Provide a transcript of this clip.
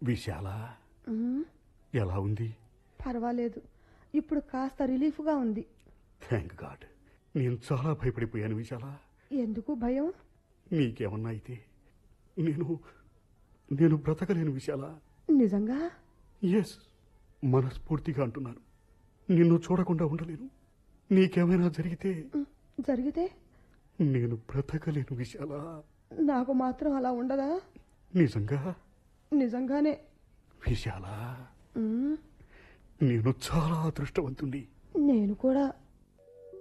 విశాల ఉమ్, ఎలా ఉంది పర్వాలేదు ఇప్పుడు కాస్త రిలీఫ్గా ఉంది థ్యాంక్ గాడ్ నేను చాలా భయపడిపోయాను విశాల ఎందుకు భయం నీకేమన్నా అయితే నేను నేను బ్రతకలేను విశాల నిజంగా ఎస్ మనస్ఫూర్తిగా అంటున్నాను నిన్ను చూడకుండా ఉండలేను నీకేమైనా జరిగితే ఉమ్, జరిగితే నేను బ్రతకలేను విశాల నాకు మాత్రం అలా ఉండదా నిజంగా నిజంగానే విశాల ఉమ్, నేను చాలా అదృష్టవంతుణ్ణి నేను కూడా